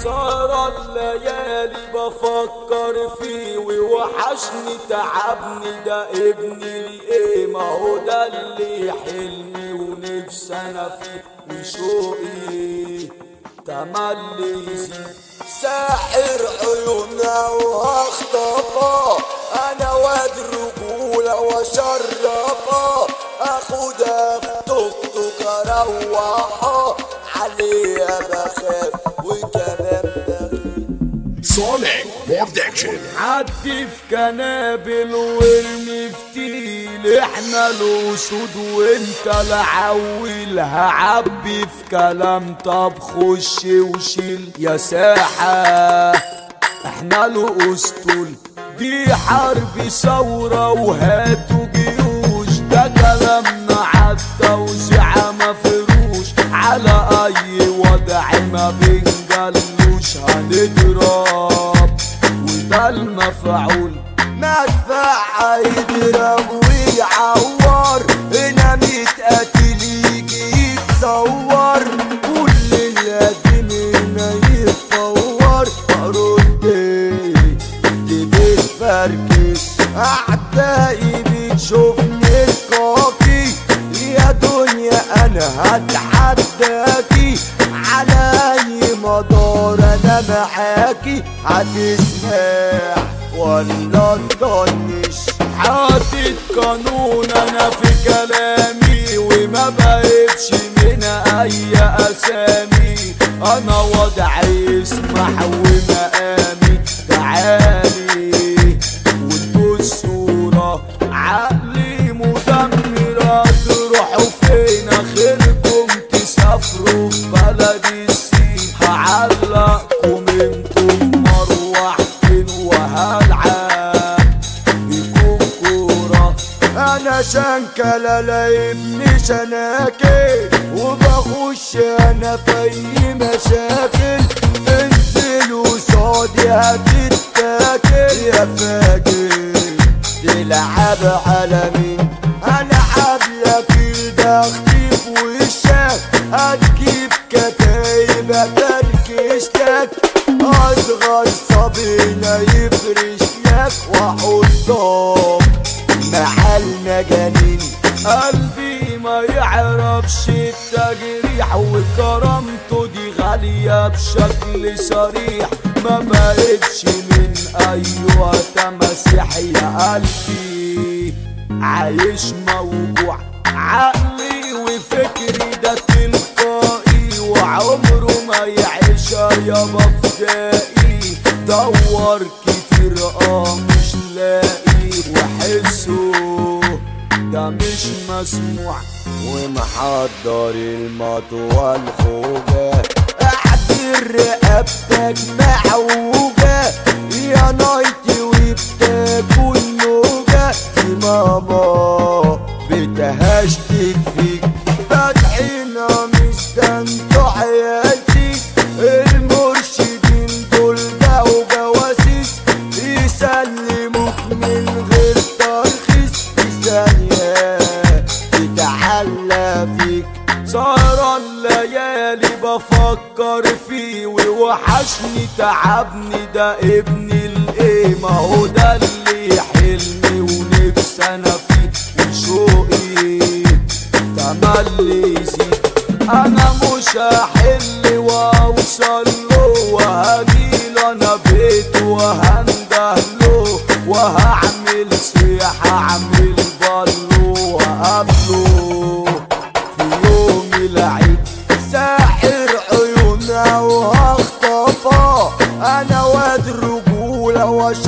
سهر الليالي بفكر فيه ووحشني تعبني ده ابني الايه ما هو ده اللي حلمي ونفسي انا فيه وشوقي تملي يزيد ساحر عيوننا واخطفه انا واد الرجولة وشرفه اخد اخطبتك اروحه عليها بخاف وكمان بخيل Sonic Production. عدي في كنابل وارمي في تيل احنا الاسود وانت العويل هعبي في كلام طب خش وشيل يا ساحة احنا الاسطول دي حرب ثورة وهاتوا جيوش ده كلامنا عالتوزيع مفروش على اي وضع ما بنجلوش هنضرب وده المفعول مدفع يضرب ويعور هنا ميت قتيل يجي يتصور كل القديم هنا يتفور ارد دي بتفركش اعدائي بتشوفني الكافي يا دنيا انا هتحداكي على اي مدار انا معاكي هتسمع ولا تطنش حاطط قانون انا في كلامي وما بقتش من اي اسامي انا وضعي يسمح ومقامي تعالي وانتوا الصورة عقلي مدمرة تروحوا فين اخركم تسافروا في بلد السين هعلقكم انتوا في مروحتين وهلعب بيكون كورة انا شنكلة لا ابني شناكل وبخش انا في اي مشاكل انزلوا صادي هتتاكل يا فاكر تلعب على مين العب لك الدختي في وشك هتجيب كتايب تركشتك اصغر صبينا يفرش لك واحطك مع المجانين قلبي ما يعرفش التجريح وكرامته دي غالية بشكل صريح ما بقتش من أيها تماسيح يا قلبي عايش موجوع عقلي وفكري ده تلقائي وعمره ما يعيش يابا فدائي دور كتير اه مش لاقي وحسه ده مش مسموع ومحضر المط والخوجة اعدل رقبتك معوجة يا نايتي وبتاكل نوجة دي ماما بتهشتك فيك فاتحينا مستمتع يا سيس المرشدين دول ده وجواسيس يسلموك من غير ترخيص في ثانية تتعلى فيك سهر الليالي بفكر فيه ووحشني تعبني ده ابني الايه ما هو ده اللي حلمي ونفسي انا فيه وشوقي تملي يزيد انا مش هحل واوصل له وهجيله انا بيته وهنده له وهعمل سياحة اعمل بالو وقابله في يوم العيد ساحر عيوننا وهخطفه انا واد الرجولة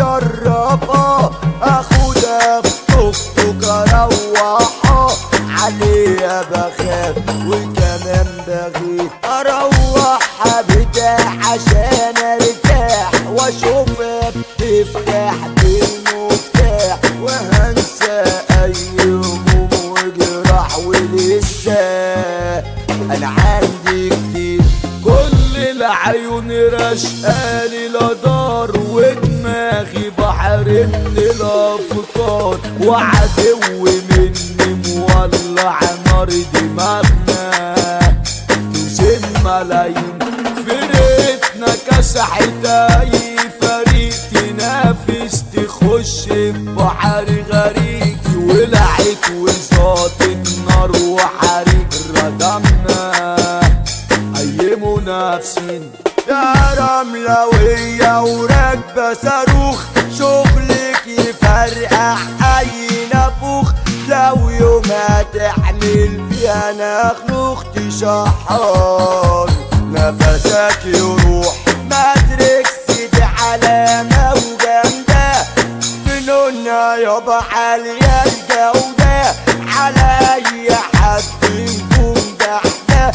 وشرفه اخدها في توك اروحه عليها بخاف وكمان بغيب اروحها بتاع عشان ارتاح واشوفها بتفتح بالمفتاح وهنسى اي هموم وجراح ولسه انا عندي كتير كل العيون رشقالي لا دار ودماغي بحر من الافكار وعدو مني مولع نار دماغنا توزن ملايين فرقت فرقتنا كسحت اي فريق تنافس تخش في بحر غريق ولعت وزادت نار وحريق ردمنا اي منافسين يا رملوية وراكبة صاروخ شغلك يفرقع اي نافوخ لو يوم هتعمل فيها نخنوخ تشحر نفسك يروح ماتريكس دي علامة وجامدة فنونا يابا عالية الجودة على اي حد يكون ده احنا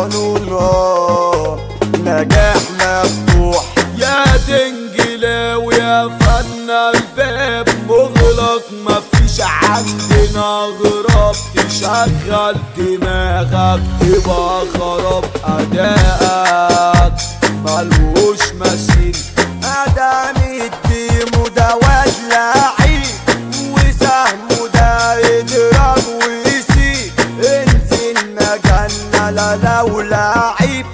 قانونا نجاح مفتوح يا دنجلاوي يا فن الباب مغلق مفيش عندنا غراب تشغل دماغك تبقى خراب ادائك ملوش مثيل ادم الديمو ده واد لعيب وسهمه ده يضرب ويسيب انزل مجنة لا لو لعيب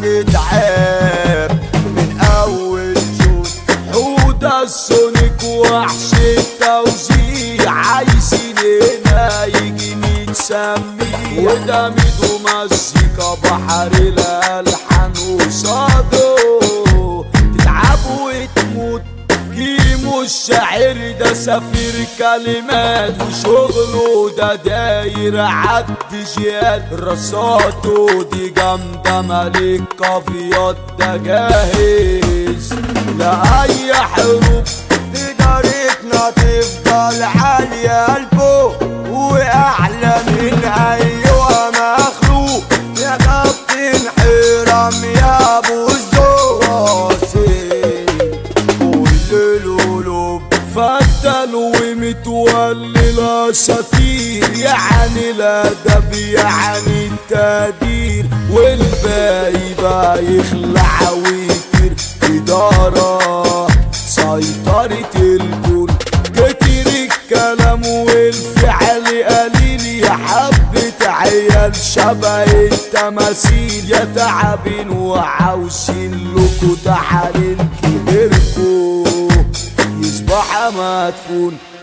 هتتعب من اول شوط حوده السونيك وحش التوزيع عايزين هنا يجي متسمي وده ميدو مزيكا بحر الالحان وصاده تتعب وتموت كيمو الشاعر ده سفير كلمات وشغله ده داير عد جياد رصاته دي جامدة ملك قافيات ده جاهز لأي حروب إدارتنا تفضل عالية لفوق وأعلى من أيها مخلوق يا كابتن حرام يا أبو الزواسي كل القلوب فتل ومتولي الاساطير يعني الادب يعني التقدير والباقي بقى يخلع ويطير اداره سيطرة الكون كتير الكلام والفعل قليل يا حبة عيال شبه التماثيل يا تعبين وعاوزين لكوا تحاليل كبيركوا يصبح مدفون